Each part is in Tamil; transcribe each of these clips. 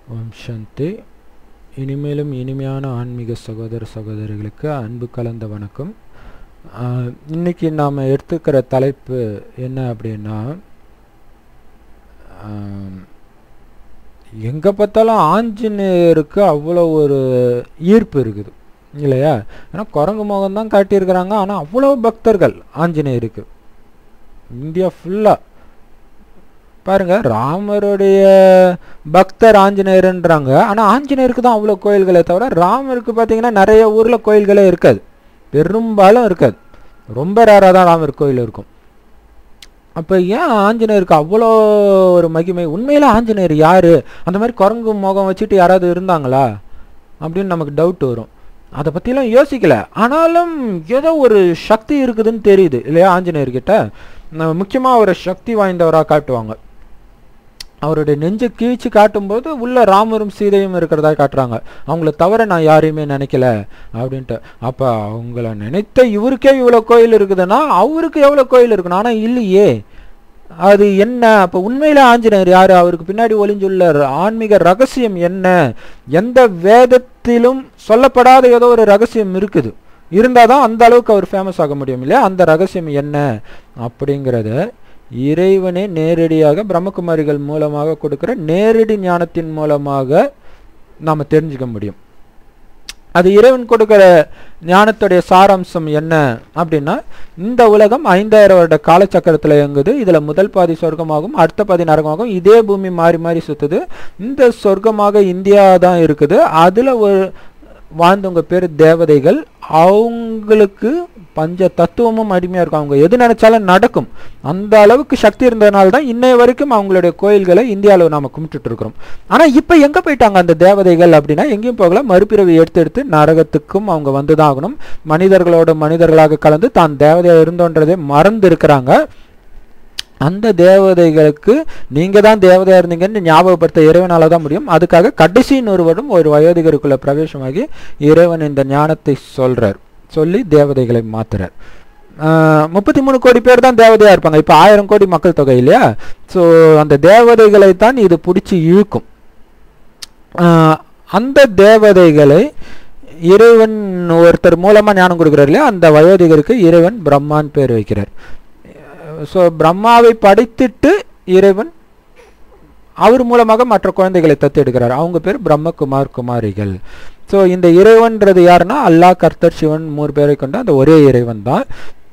ஓம் சாந்தி இனிமேலும் இனிமையான ஆன்மீக சகோதர சகோதரிகளுக்கு அன்பு கலந்த வணக்கம் ஆஹ், இன்னைக்கு நாம் எடுத்துக்கிற தலைப்பு என்ன அப்படின்னா ஆம், எங்க பார்த்தாலும் ஆஞ்சநேயருக்கு அவ்வளோ ஒரு ஈர்ப்பு இருக்குது இல்லையா ஏன்னா குரங்கு முகம் தான் காட்டியிருக்கிறாங்க ஆனால் அவ்வளோ பக்தர்கள் ஆஞ்சநேயருக்கு இந்தியா ஃபுல்லாக பாருங்க ராமருடைய பக்தர் ஆஞ்சநேயர்ன்றாங்க ஆனால் ஆஞ்சநேயருக்கு தான் அவ்வளோ கோயில்களே தவிர ராமருக்கு பார்த்தீங்கன்னா நிறைய ஊரில் கோயில்களே இருக்காது பெரும்பாலும் இருக்காது ரொம்ப ரேராக தான் ராமர் கோயில் இருக்கும் அப்போ ஏன் ஆஞ்சநேயருக்கு அவ்வளோ ஒரு மகிமை உண்மையில ஆஞ்சநேயர் யாரு அந்த மாதிரி குரங்கு முகம் வச்சுட்டு யாராவது இருந்தாங்களா அப்படின்னு நமக்கு டவுட் வரும் அதை பற்றிலாம் யோசிக்கல ஆனாலும் ஏதோ ஒரு சக்தி இருக்குதுன்னு தெரியுது இல்லையா ஆஞ்சநேயர்கிட்ட ந- முக்கியமா அவரை சக்தி வாய்ந்தவராக காட்டுவாங்க அவருடைய நெஞ்சை கீழ்ச்சி காட்டும்போது உள்ள ராமரும் சீதையும் இருக்கிறதா காட்டுறாங்க அவங்கள தவிர நான் யாரையுமே நினைக்கல அப்படின்ட்டு அப்போ அவங்கள நினைத்த இவருக்கே இவ்வளோ கோயில் இருக்குதுன்னா அவருக்கு எவ்வளோ கோயில் இருக்கணும் ஆனால் இல்லையே அது என்ன அப்போ உண்மையில ஆஞ்சநேயர் யாரு அவருக்கு பின்னாடி ஒளிஞ்சுள்ள ர- ஆன்மீக ரகசியம் என்ன எந்த வேதத்திலும் சொல்லப்படாத ஏதோ ஒரு ரகசியம் இருக்குது இருந்தால் தான் அந்த அளவுக்கு அவர் ஃபேமஸ் ஆக முடியும் இல்லையா அந்த ரகசியம் என்ன அப்படிங்கிறத இறைவனே நேரடியாக பிரம்மகுமாரிகள் மூலமாக கொடுக்கிற நேரடி ஞானத்தின் மூலமாக நாம் தெரிஞ்சுக்க முடியும் அது இறைவன் கொடுக்கிற ஞானத்துடைய சாராம்சம் என்ன அப்படின்னா இந்த உலகம் ஐந்தாயிரம் வருட காலச்சக்கரத்தில் இயங்குது இதில் முதல் பாதி சொர்க்கமாகும் அடுத்த பாதி நரகமாகும் இதே பூமி மாறி மாறி சுத்துது இந்த சொர்க்கமாக இந்தியா தான் இருக்குது அதில் ஒரு வாழ்ந்தவங்க பேர் தேவதைகள் அவங்களுக்கு பஞ்ச தத்துவமும் அடிமையாக இருக்கும் அவங்க எது நினைச்சாலும் நடக்கும் அந்த அளவுக்கு சக்தி இருந்ததுனால தான் இன்னைய வரைக்கும் அவங்களுடைய கோயில்களை இந்தியாவில் நாம கும்பிட்டுட்டு இருக்கிறோம் ஆனால் இப்போ எங்கே போயிட்டாங்க அந்த தேவதைகள் அப்படின்னா எங்கேயும் போகல மறுபிறவி எடுத்து எடுத்து நரகத்துக்கும் அவங்க வந்து தான் ஆகணும் மனிதர்களோட மனிதர்களாக கலந்து தான் தேவதையாக இருந்தோன்றதே மறந்து இருக்கிறாங்க அந்த தேவதைகளுக்கு நீங்க தான் தேவதையா இருந்தீங்கன்னு ஞாபகப்படுத்த இறைவனால தான் முடியும் அதுக்காக கடைசி ஒருவரும் ஒரு வயோதிகருக்குள்ள பிரவேசமாகி இறைவன் இந்த ஞானத்தை சொல்றார் சொல்லி தேவதைகளை மாத்துறார் முப்பத்தி மூணு கோடி பேர் தான் தேவதையா இருப்பாங்க இப்போ ஆயிரம் கோடி மக்கள் தொகை இல்லையா ஸோ அந்த தேவதைகளை தான் இது பிடிச்சி இழுக்கும் ஆஹ் அந்த தேவதைகளை இறைவன் ஒருத்தர் மூலமா ஞானம் கொடுக்குறாரு இல்லையா அந்த வயோதிகருக்கு இறைவன் பிரம்மான் பேர் வைக்கிறார் ஸோ பிரம்மாவை படைத்துட்டு இறைவன் அவர் மூலமாக மற்ற குழந்தைகளை தத்தெடுக்கிறார் அவங்க பேர் பிரம்மகுமார் குமாரிகள் ஸோ இந்த இறைவன்றது யாருன்னா அல்லாஹ் கர்த்தர் சிவன் மூணு பேரை கொண்ட அந்த ஒரே இறைவன் தான்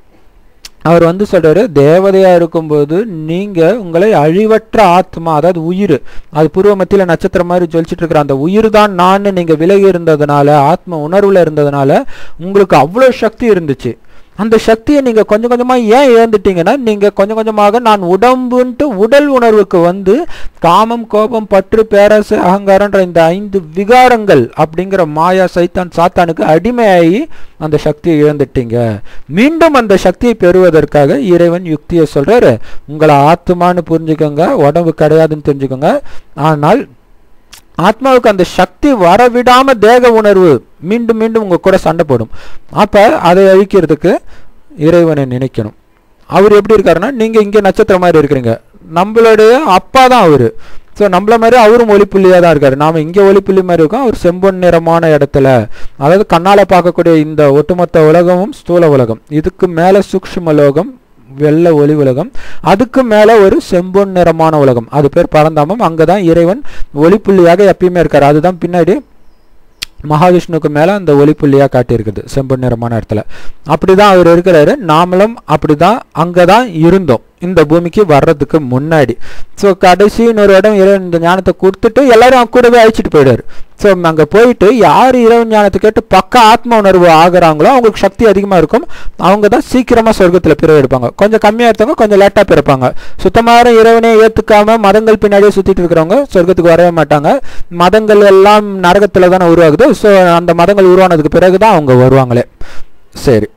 அவர் வந்து சொல்றாரு தேவதையா இருக்கும்போது நீங்க உங்களை அழிவற்ற ஆத்மா அதாவது உயிர் அது பூர்வ மத்தியில நட்சத்திரம் மாதிரி ஜொலிச்சிட்டு இருக்கிற அந்த உயிர் தான் நான் நீங்க விலகி இருந்ததுனால ஆத்ம உணர்வுல இருந்ததுனால உங்களுக்கு அவ்வளோ சக்தி இருந்துச்சு அந்த சக்தியை நீங்க கொஞ்சம் கொஞ்சமா ஏன் இழந்துட்டீங்கன்னா நீங்க கொஞ்சம் கொஞ்சமாக நான் உடம்புன்ட்டு உடல் உணர்வுக்கு வந்து காமம் கோபம் பற்று பேராசை அகங்காரன்ற இந்த ஐந்து விகாரங்கள் அப்படிங்கிற மாயா சைத்தான் சாத்தானுக்கு அடிமையாகி அந்த சக்தியை இழந்துட்டீங்க மீண்டும் அந்த சக்தியை பெறுவதற்காக இறைவன் யுக்தியை சொல்றாரு உங்களை ஆத்மான்னு புரிஞ்சுக்கோங்க உடம்பு கிடையாதுன்னு தெரிஞ்சுக்கோங்க ஆனால் ஆத்மாவுக்கு அந்த சக்தி வரவிடாம தேக உணர்வு மீண்டும் மீண்டும் உங்க கூட சண்டை போடும் அப்ப அதை அழிக்கிறதுக்கு இறைவனை நினைக்கணும் அவர் எப்படி இருக்காருன்னா நீங்க இங்க நட்சத்திரம் மாதிரி இருக்கிறீங்க நம்மளுடைய அப்பா தான் அவரு ஸோ நம்மள மாதிரி அவரும் ஒளிப்புள்ளியாக தான் இருக்காரு நாம இங்கே ஒளிப்புள்ளி மாதிரி இருக்கோம் அவர் செம்பொன் நிறமான இடத்துல அதாவது கண்ணால பார்க்கக்கூடிய இந்த ஒட்டுமொத்த உலகமும் ஸ்தூல உலகம் இதுக்கு மேல சூக்ஷ்ம லோகம் வெள்ளை ஒளி உலகம் அதுக்கு மேல ஒரு செம்பொன் நிறமான உலகம் அது பேர் பரந்தாமம் அங்கதான் இறைவன் ஒளிப்புள்ளியாக எப்பயுமே இருக்காரு அதுதான் பின்னாடி மகாவிஷ்ணுக்கு மேல அந்த ஒளிப்புள்ளியா காட்டியிருக்குது செம்பொன் நிறமான இடத்துல அப்படிதான் அவர் இருக்கிறாரு நாமளும் அப்படிதான் அங்கதான் இருந்தோம் இந்த பூமிக்கு வர்றதுக்கு முன்னாடி ஸோ கடைசி இன்னொரு இடம் இறைவன் இந்த ஞானத்தை கொடுத்துட்டு எல்லாரும் அவங்க கூடவே அழிச்சிட்டு போயிடுவார் ஸோ அங்கே போயிட்டு யார் இறைவன் ஞானத்தை கேட்டு பக்கா ஆத்ம உணர்வு ஆகுறாங்களோ அவங்களுக்கு சக்தி அதிகமாக இருக்கும் அவங்க தான் சீக்கிரமாக சொர்க்கத்தில் பிறகு எடுப்பாங்க கொஞ்சம் கம்மியாக இருந்தவங்க கொஞ்சம் லேட்டாக பிறப்பாங்க சுத்தமாக இறைவனே ஏற்றுக்காம மதங்கள் பின்னாடியே சுற்றிட்டு இருக்கிறவங்க சொர்க்கத்துக்கு வரவே மாட்டாங்க மதங்கள் எல்லாம் நரகத்தில் தானே உருவாகுது ஸோ அந்த மதங்கள் உருவானதுக்கு பிறகு தான் அவங்க வருவாங்களே சரி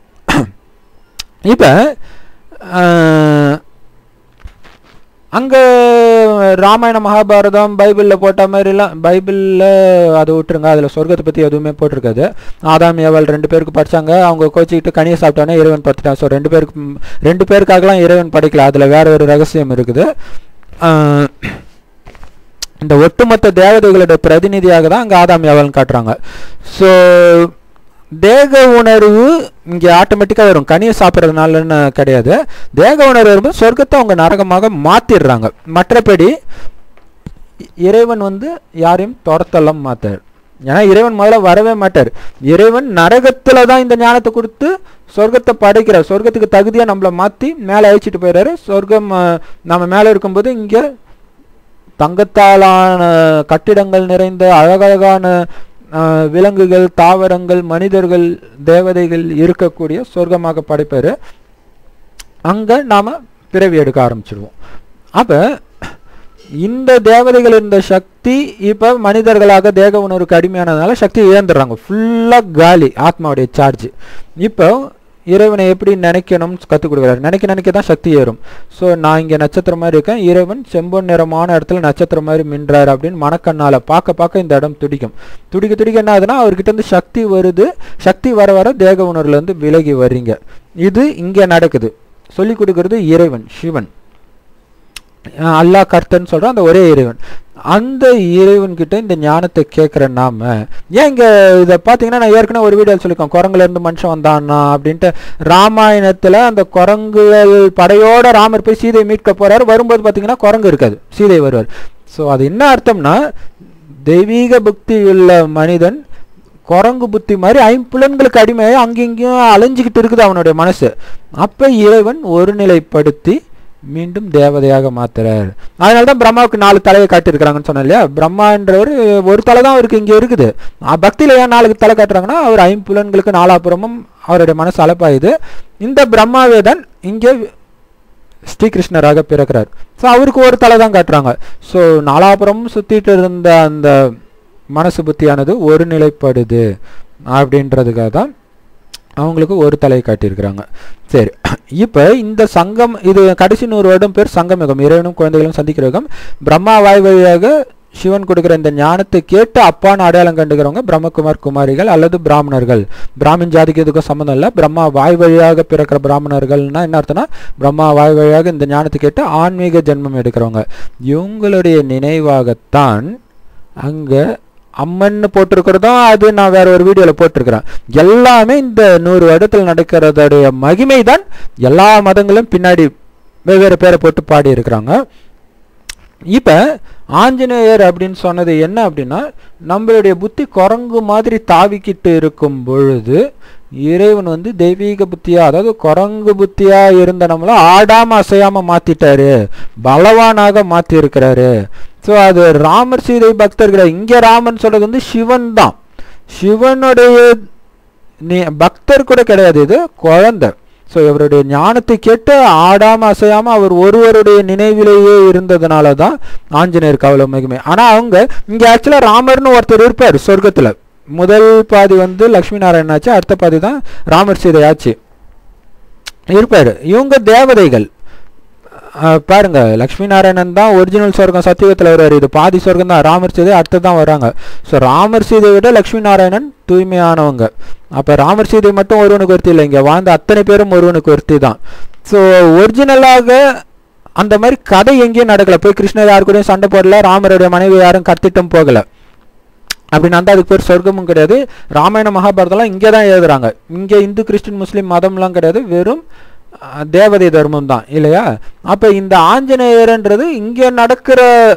இப்போ அங்கே ராமாயண மகாபாரதம் பைபிளில் போட்ட மாதிரிலாம் பைபிளில் அதை விட்டுருங்க அதில் சொர்க்கத்தை பற்றி எதுவுமே போட்டிருக்காது ஆதாம் ஏவல் ரெண்டு பேருக்கு படித்தாங்க அவங்க கோச்சிக்கிட்டு கனியை சாப்பிட்டானே இறைவன் படுத்துட்டான் ஸோ ரெண்டு பேருக்கு ம், ரெண்டு பேருக்காகலாம் இறைவன் படிக்கல அதில் வேற ஒரு ரகசியம் இருக்குது இந்த ஒட்டுமொத்த தேவதைகளோட பிரதிநிதியாக தான் அங்கே ஆதாம் யாவல்னு காட்டுறாங்க ஸோ தேக உணர்வு இங்கே ஆட்டோமேட்டிக்காக வரும் கனியை சாப்பிட்றதுனாலன்னு கிடையாது தேக உணர்வு வரும்போது சொர்க்கத்தை அவங்க நரகமாக மாற்றிடுறாங்க மற்றபடி இறைவன் வந்து யாரையும் துரத்தெல்லாம் மாட்டார் ஏன்னா இறைவன் முதல்ல வரவே மாட்டார் இறைவன் நரகத்தில் தான் இந்த ஞானத்தை கொடுத்து சொர்க்கத்தை படைக்கிறார் சொர்க்கத்துக்கு தகுதியாக நம்மளை மாற்றி மேலே அழிச்சிட்டு போயிடுறாரு சொர்க்கம் அஹ், நம்ம மேலே இருக்கும்போது இங்கே தங்கத்தாலான கட்டிடங்கள் நிறைந்த அழகழகான அஹ், விலங்குகள் தாவரங்கள் மனிதர்கள் தேவதைகள் இருக்கக்கூடிய சொர்க்கமாக படைப்பார் அங்கே நாம் பிறவி எடுக்க ஆரம்பிச்சிடுவோம் அப்போ இந்த தேவதைகள் இருந்த சக்தி இப்போ மனிதர்களாக தேக உணர்வுக்கு அடிமையானதுனால சக்தி இழந்துடுறாங்க ஃபுல்லாக காலி ஆத்மாவுடைய சார்ஜ் இப்போ இறைவனை எப்படி நினைக்கணும்னு கற்றுக் கொடுக்குறாரு நினைக்க நினைக்க தான் சக்தி ஏறும் ஸோ நான் இங்கே நட்சத்திரம் மாதிரி இருக்கேன் இறைவன் செம்பொன் நிறமான இடத்துல நட்சத்திரம் மாதிரி மின்றார் அப்படின்னு மனக்கண்ணால் பார்க்க பார்க்க இந்த இடம் துடிக்கும் துடிக்க துடிக்க என்ன ஆகுதுன்னா அவர்கிட்ட இருந்து சக்தி வருது சக்தி வர வர தேக உணர்வுலேருந்து விலகி வர்றீங்க இது இங்கே நடக்குது சொல்லி கொடுக்கறது இறைவன் சிவன் அஹ் அல்லாஹ் கர்த்தன்னு சொல்கிறோம் அந்த ஒரே இறைவன் அந்த இறைவன் கிட்ட இந்த ஞானத்தை கேட்குற நாம ஏன் இங்கே இதை பார்த்தீங்கன்னா நான் ஏற்கனவே ஒரு வீடியோ சொல்லியிருக்கேன் குரங்குல இருந்து மனுஷன் வந்தானா அப்படின்ட்டு ராமாயணத்தில் அந்த குரங்குகள் படையோட ராமர் போய் சீதையை மீட்க போறாரு வரும்போது பார்த்தீங்கன்னா குரங்கு இருக்காது சீதை வருவார் ஸோ அது என்ன அர்த்தம்னா தெய்வீக புக்தி உள்ள மனிதன் குரங்கு புத்தி மாதிரி ஐம்புலன்களுக்கு அடிமையாகி அங்கேயும் அலைஞ்சிக்கிட்டு இருக்குது அவனுடைய மனசு அப்போ இறைவன் ஒருநிலைப்படுத்தி மீண்டும் தேவதையாக மாத்துறார் அதனால தான் பிரம்மாவுக்கு நாலு தலையை காட்டியிருக்கிறாங்கன்னு சொன்னேன் இல்லையா பிரம்மான்றவர் ஒரு தலை தான் அவருக்கு இங்கே இருக்குது அஹ் பக்தியில ஏன் நாலு தலை காட்டுறாங்கன்னா அவர் ஐம்புலன்களுக்கு நாலாபுறமும் அவருடைய மனசு அலப்பாயுது இந்த பிரம்மாவே தான் இங்கே ஸ்ரீகிருஷ்ணராக பிறக்கிறார் ஸோ அவருக்கு ஒரு தலை தான் காட்டுறாங்க ஸோ நாலாபுறமும் சுற்றிட்டு இருந்த அந்த மனசு புத்தியானது ஒரு நிலைப்படுது அப்படின்றதுக்காக தான் அவங்களுக்கு ஒரு தலையை காட்டியிருக்கிறாங்க சரி இப்போ இந்த சங்கம் இது கடைசி நூறு வருடம் பேர் சங்கமயுகம் இறைவனும் குழந்தைகளும் சந்திக்கிற யுகம் பிரம்மா வாய் வழியாக சிவன் கொடுக்குற இந்த ஞானத்தை கேட்டு அப்பான்னு அடையாளம் கண்டுக்கிறவங்க பிரம்மகுமார் குமாரிகள் அல்லது பிராமணர்கள் பிராமின் ஜாதிக்கு இதுக்கும் சம்மந்தம் இல்லை பிரம்மா வாய் வழியாக பிறக்கிற பிராமணர்கள்னா என்ன அர்த்தம்னா பிரம்மா வாய் வழியாக இந்த ஞானத்தை கேட்டு ஆன்மீக ஜென்மம் எடுக்கிறவங்க இவங்களுடைய நினைவாகத்தான் அங்கே அம்மன்னு போட்டிருக்கிறதும் அது நான் வேற ஒரு வீடியோவில் போட்டிருக்கிறேன் எல்லாமே இந்த நூறு வருடத்தில் நடக்கிறதுடைய மகிமை தான் எல்லா மதங்களும் பின்னாடி வெவ்வேறு பேரை போட்டு பாடி இருக்கிறாங்க இப்போ ஆஞ்சநேயர் அப்படின்னு சொன்னது என்ன அப்படின்னா நம்மளுடைய புத்தி குரங்கு மாதிரி தாவிக்கிட்டு இருக்கும் பொழுது இறைவன் வந்து தெய்வீக புத்தியா அதாவது குரங்கு புத்தியா இருந்த நம்மள ஆடாம அசையாம மாத்திட்டாரு பலவானாக மாத்தி இருக்கிறாரு ஸோ அது ராமர் சீதை பக்தர்கள் இங்க ராமன் சொல்றது வந்து சிவன் தான் சிவனுடைய நீ பக்தர் கூட கிடையாது இது குழந்தை ஸோ இவருடைய ஞானத்தை கேட்டு ஆடாம அசையாம அவர் ஒருவருடைய நினைவிலேயே இருந்ததுனால தான் ஆஞ்சநேயருக்கு அவ்வளோ மகிமை ஆனா அவங்க இங்க ஆக்சுவலா ராமர்னு ஒருத்தர் இருப்பார் சொர்க்கத்துல முதல் பாதி வந்து லக்ஷ்மி நாராயணன் ஆச்சு அடுத்த பாதி தான் ராமர் சீதை ஆச்சு இருப்பார் இவங்க தேவதைகள் அஹ் பாருங்க லக்ஷ்மி நாராயணன் தான் ஒரிஜினல் சொர்க்கம் சத்தியுகத்தில் வருவார் இது பாதி சொர்க்கம் தான் ராமர் சீதை அடுத்து தான் வராங்க ஸோ ராமர் சீதை விட லக்ஷ்மி நாராயணன் தூய்மையானவங்க அப்போ ராமர் சீதை மட்டும் ஒருவனுக்கு ஒருத்தி இல்லை இங்கே வாழ்ந்த அத்தனை பேரும் ஒருவனுக்கு ஒருத்தி தான் ஸோ ஒரிஜினலாக அந்த மாதிரி கதை எங்கேயும் நடக்கல போய் கிருஷ்ணர் யாரு கூடயும் சண்டை போடல ராமருடைய மனைவி யாரும் கத்திட்டும் போகல அப்படின்னு அந்த அதுக்கு பேர் சொர்க்கமும் கிடையாது ராமாயண மகாபாரதம்லாம் இங்கே தான் எழுதுறாங்க இங்கே இந்து கிறிஸ்டின் முஸ்லீம் மதம்லாம் கிடையாது வெறும் அஹ், தேவதை தர்மம் தான் இல்லையா அப்போ இந்த ஆஞ்சநேயர்ன்றது இங்கே நடக்கிற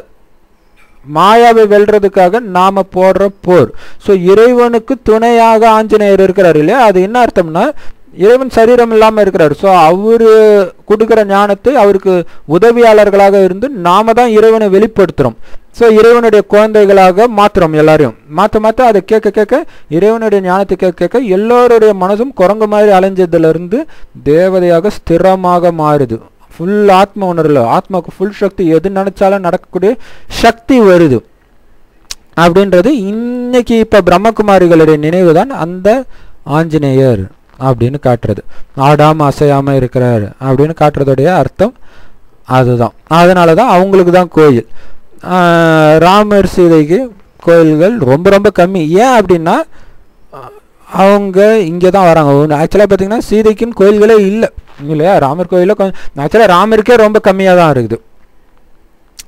மாயாவை வெல்றதுக்காக நாம போடுற போர் ஸோ இறைவனுக்கு துணையாக ஆஞ்சநேயர் இருக்கிறார் இல்லையா அது என்ன அர்த்தம்னா இறைவன் சரீரம் இல்லாமல் இருக்கிறார் ஸோ அவரு கொடுக்குற ஞானத்தை அவருக்கு உதவியாளர்களாக இருந்து நாம தான் இறைவனை வெளிப்படுத்துகிறோம் ஸோ இறைவனுடைய குழந்தைகளாக மாத்துறோம் எல்லாரையும் மாற்ற மாற்ற அதை கேட்க கேட்க இறைவனுடைய ஞானத்தை கேட்க கேட்க எல்லோருடைய மனசும் குரங்கு மாதிரி அலைஞ்சதுலேருந்து தேவதையாக ஸ்திரமாக மாறுது ஃபுல் ஆத்ம உணர்வு ஆத்மாவுக்கு ஃபுல் சக்தி எது நினைச்சாலும் நடக்கக்கூடிய சக்தி வருது அப்படின்றது இன்னைக்கு இப்போ பிரம்மகுமாரிகளுடைய நினைவு தான் அந்த ஆஞ்சநேயர் அப்படின்னு காட்டுறது ஆடாம அசையாம இருக்கிறார் அப்படின்னு காட்டுறதுடைய அர்த்தம் அதுதான் அதனால தான் அவங்களுக்கு தான் கோயில் ஆஹ் ராமர் சீதைக்கு கோயில்கள் ரொம்ப ரொம்ப கம்மி ஏன் அப்படின்னா அஹ் அவங்க இங்கே தான் வராங்க ஆக்சுவலாக பார்த்தீங்கன்னா சீதைக்குன்னு கோயில்களே இல்லை இல்லையா ராமர் கோயிலில் கொஞ்சம் ஆக்சுவலாக ராமருக்கே ரொம்ப கம்மியாக தான் இருக்குது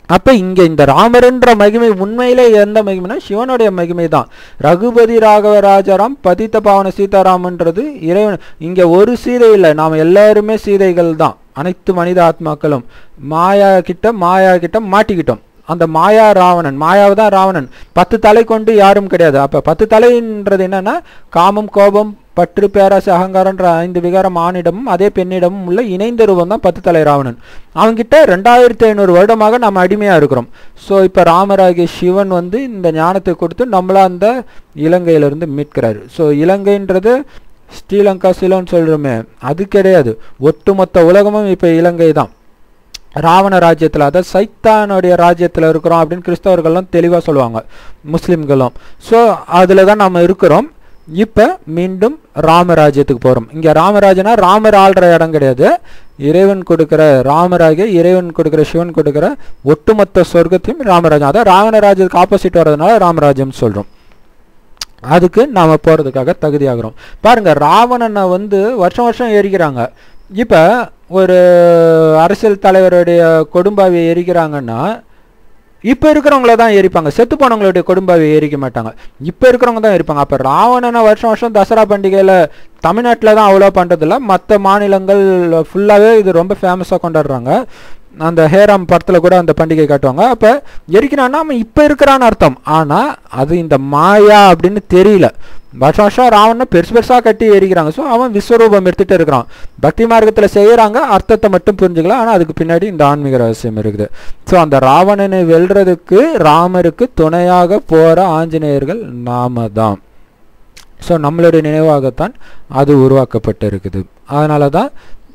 அப்ப இங்க இந்த ராமர்ன்ற மகிமை உண்மையிலே எந்த மகிமைனா சிவனுடைய மகிமை தான் ரகுபதி ராகவ ராஜாராம் பதித்த பாவன சீதாராமன்றது இறைவன் இங்க ஒரு சீதை இல்லை நாம் எல்லாருமே சீதைகள் தான் அனைத்து மனித ஆத்மாக்களும் மாயா கிட்ட மாயா கிட்ட மாட்டிக்கிட்டோம் அந்த மாயா ராவணன் மாயாவை தான் ராவணன் பத்து தலை கொண்டு யாரும் கிடையாது அப்ப பத்து தலைன்றது என்னன்னா காமம் கோபம் பற்று பேராசை அகங்காரன்ற ஐந்து விகாரம் ஆணிடமும் அதே பெண்ணிடமும் உள்ள இணைந்த ரூபம் தான் பத்து தலை ராவணன் அவன்கிட்ட ரெண்டாயிரத்தி ஐநூறு வருடமாக நம்ம அடிமையா இருக்கிறோம் ஸோ இப்போ ராமராகிய சிவன் வந்து இந்த ஞானத்தை கொடுத்து நம்மள அந்த இலங்கையிலிருந்து மீட்கிறாரு ஸோ இலங்கைன்றது ஸ்ரீலங்கா சிலோன்னு சொல்றோமே அது கிடையாது ஒட்டுமொத்த உலகமும் இப்போ இலங்கை தான் ராவண ராஜ்யத்தில் அதாவது சைத்தானுடைய ராஜ்யத்தில் இருக்கிறோம் அப்படின்னு கிறிஸ்தவர்கள்லாம் தெளிவாக சொல்லுவாங்க முஸ்லீம்களும் ஸோ அதில் தான் நம்ம இருக்கிறோம் இப்போ மீண்டும் ராமராஜ்யத்துக்கு போகிறோம் இங்கே ராமராஜனா ராமர் ஆள்ற இடம் கிடையாது இறைவன் கொடுக்குற ராமராகிய இறைவன் கொடுக்குற சிவன் கொடுக்குற ஒட்டுமொத்த சொர்க்கத்தையும் ராமராஜ்யம் அதான் ராவண ராஜ்யத்துக்கு ஆப்போசிட் வர்றதுனால ராமராஜ்யம் சொல்கிறோம் அதுக்கு நாம் போகிறதுக்காக தகுதியாகிறோம் பாருங்க ராவணனை வந்து வருஷம் வருஷம் எரிக்கிறாங்க இப்போ ஒரு அரசியல் தலைவருடைய கொடும்பாவியை எரிக்கிறாங்கன்னா இப்போ இருக்கிறவங்கள தான் எரிப்பாங்க செத்து போனவங்களுடைய கொடும்பாவை எரிக்க மாட்டாங்க இப்போ இருக்கிறவங்க தான் எரிப்பாங்க அப்போ ராவணனை வருஷம் வருஷம் தசரா பண்டிகையில் தமிழ்நாட்டில் தான் அவ்வளோ பண்ணுறதில்ல மற்ற மாநிலங்கள் ஃபுல்லாகவே இது ரொம்ப ஃபேமஸாக கொண்டாடுறாங்க அந்த ஹேராம் படத்தில் கூட அந்த பண்டிகை காட்டுவாங்க அப்போ எரிக்கிறான்னா அவன் இப்போ இருக்கிறான்னு அர்த்தம் ஆனால் அது இந்த மாயா அப்படின்னு தெரியல வருஷம் வருஷம் ராவணனை பெருசு பெருசாக கட்டி எரிக்கிறாங்க ஸோ அவன் விஸ்வரூபம் எடுத்துகிட்டு இருக்கிறான் பக்தி மார்க்கத்தில் செய்கிறாங்க அர்த்தத்தை மட்டும் புரிஞ்சுக்கலாம் ஆனால் அதுக்கு பின்னாடி இந்த ஆன்மீக ரகசியம் இருக்குது ஸோ அந்த ராவணனை வெல்றதுக்கு ராமருக்கு துணையாக போகிற ஆஞ்சநேயர்கள் நாம தான் ஸோ நம்மளுடைய நினைவாகத்தான் அது உருவாக்கப்பட்டு இருக்குது அதனால தான்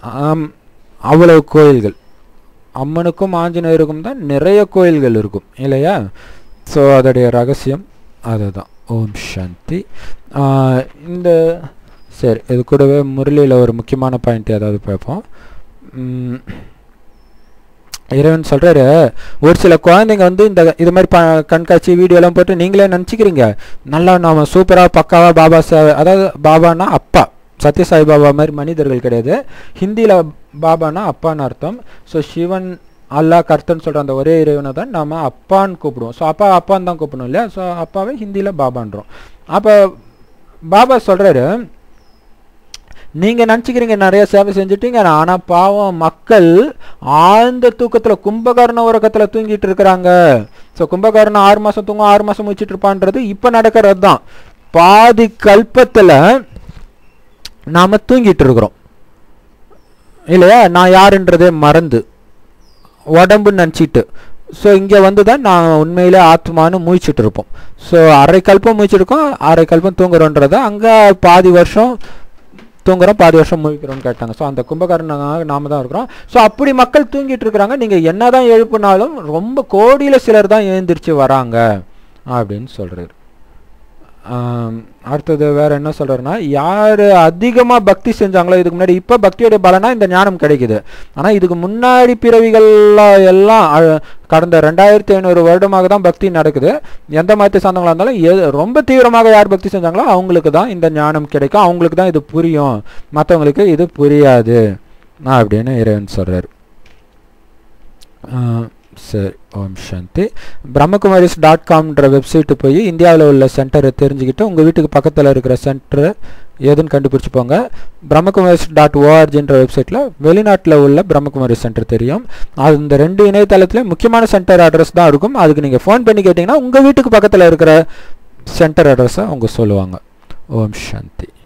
அவ்வளவு கோயில்கள் அம்மனுக்கும் ஆஞ்சநேயருக்கும் தான் நிறைய கோயில்கள் இருக்கும் இல்லையா ஸோ அதோடைய ரகசியம் அதுதான் ஓம் சாந்தி இந்த சரி இது கூடவே முரளியில் ஒரு முக்கியமான பாயிண்ட் ஏதாவது பார்ப்போம் இறைவன் சொல்கிறாரு ஒரு சில குழந்தைங்க வந்து இந்த இது மாதிரி ப கண்காட்சி வீடியோலாம் போட்டு நீங்களே நினச்சிக்கிறீங்க நல்லா நாம சூப்பராக பக்காவாக பாபா சேவை அதாவது பாபானா அப்பா சத்யசாய் பாபா மாதிரி மனிதர்கள் கிடையாது ஹிந்தியில் பாபானா அப்பான்னு அர்த்தம் ஸோ சிவன் அல்லாஹ் கர்த்தன் சொல்கிற அந்த ஒரே இறைவனை தான் நாம் அப்பான்னு கூப்பிடுவோம் ஸோ அப்பா அப்பான்னு தான் கூப்பிடணும் இல்லையா ஸோ அப்பாவே ஹிந்தியில் பாபான்றோம் அப்போ பாபா சொல்கிறாரு நீங்கள் நினச்சிக்கிறீங்க நிறைய சேவை செஞ்சுட்டீங்க ஆனால் பாவம் மக்கள் ஆழ்ந்த தூக்கத்தில் கும்பகர்ண உறக்கத்தில் தூங்கிட்டு இருக்கிறாங்க ஸோ கும்பகர்ணம் ஆறு மாதம் தூங்கும் ஆறு மாதம் முடிச்சிட்டு இருப்பான்றது இப்போ நடக்கிறது தான் பாதி கல்பத்தில் நாம் தூங்கிட்டு இருக்கிறோம் இல்லையா நான் யாருன்றதே மறந்து உடம்புன்னு நினச்சிட்டு ஸோ இங்கே வந்து தான் நான் உண்மையிலே ஆத்மானு மூச்சிட்டு இருப்போம் ஸோ அரை கல்பம் மூச்சிருக்கோம் அரை கல்பம் தூங்குறோன்றத அங்கே பாதி வருஷம் தூங்குறோம் பாதி வருஷம் முழிக்கிறோம்னு கேட்டாங்க ஸோ அந்த கும்பகர்ணனாக நாம தான் இருக்கிறோம் ஸோ அப்படி மக்கள் தூங்கிட்டு இருக்கிறாங்க நீங்கள் என்ன தான் எழுப்புனாலும் ரொம்ப கோடியில் சிலர் தான் எழுந்திரிச்சு வராங்க அப்படின்னு சொல்கிறாரு அடுத்தது வேற என்ன சொல்றாருன்னா யார் அதிகமாக பக்தி செஞ்சாங்களோ இதுக்கு முன்னாடி இப்போ பக்தியோடைய பலனா இந்த ஞானம் கிடைக்குது ஆனால் இதுக்கு முன்னாடி பிறவிகள்ல எல்லாம் கடந்த ரெண்டாயிரத்தி ஐநூறு வருடமாக தான் பக்தி நடக்குது எந்த மதத்தை சார்ந்தவங்களா இருந்தாலும் எது ரொம்ப தீவிரமாக யார் பக்தி செஞ்சாங்களோ அவங்களுக்கு தான் இந்த ஞானம் கிடைக்கும் அவங்களுக்கு தான் இது புரியும் மற்றவங்களுக்கு இது புரியாது அப்படின்னு இறைவன் சொல்றாரு சரி ஓம் சாந்தி பிரம்மகுமாரிஸ் டாட் காம்ன்ற வெப்சைட்டு போய் இந்தியாவில் உள்ள சென்டரை தெரிஞ்சுக்கிட்டு உங்கள் வீட்டுக்கு பக்கத்தில் இருக்கிற சென்டர் எதுன்னு கண்டுபிடிச்சி போங்க பிரம்மகுமாரிஸ் டாட் ஓஆர்ஜின்ற வெப்சைட்டில் வெளிநாட்டில் உள்ள பிரம்மகுமாரி சென்டர் தெரியும் அது இந்த ரெண்டு இணையதளத்துலேயும் முக்கியமான சென்டர் அட்ரஸ் தான் இருக்கும் அதுக்கு நீங்கள் ஃபோன் பண்ணி கேட்டிங்கன்னா உங்கள் வீட்டுக்கு பக்கத்தில் இருக்கிற சென்டர் அட்ரஸை அவங்க சொல்லுவாங்க ஓம் சாந்தி